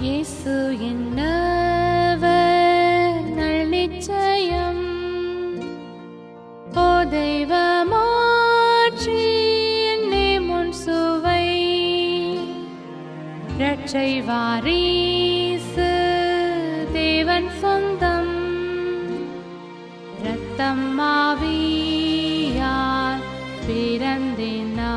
இயேசு என்னவர் நல் நிச்சயம் ஓ தெய்வமாற்றி என்னே முன் சுவை ரட்சை வாரீசு தேவன் சொந்தம் ரத்தம் மாவியார் பிறந்தேனா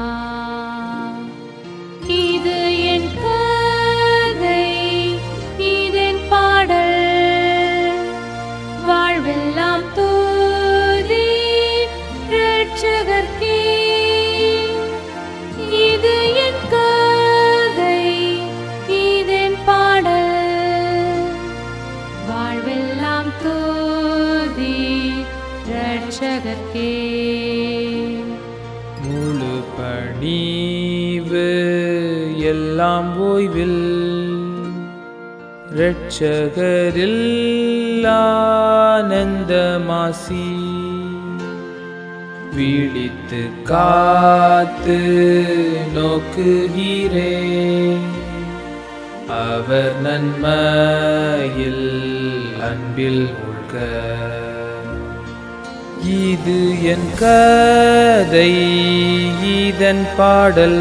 இது என் கதை இதன் பாடல் வாழ்வெல்லாம் தூதி ரட்சகர்க்கே இது என் கதை இதன் பாடல் வாழ்வெல்லாம் தூதி ரட்சகர்க்கே முழு பணிவு எல்லாம் ஓய்வில் இரட்சகரில் ஆனந்தமாசி விழித்து காத்து நோக்குகிறே அவர் நன்மையில் அன்பில் உள்க இது என் கதை இதன் பாடல்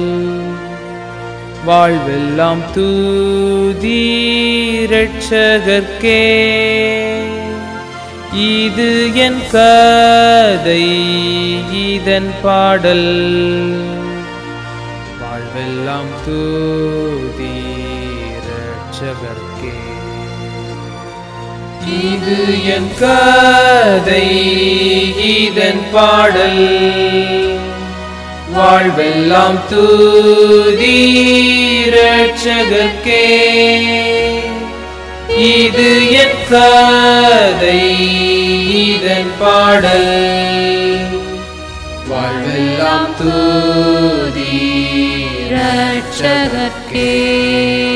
வாழ்வெல்லாம் தூதி ரட்சகர்க்கே இது என் கதை இதன் பாடல் வாழ்வெல்லாம் தூதி ரட்சகர்க்கே இது என் கதை இதன் பாடல் வாழ்வெல்லாம் தூதி ரட்சகர்க்கே இது என் கதை இதன் பாடல் வாழ்வெல்லாம் தூதி ரட்சகர்க்கே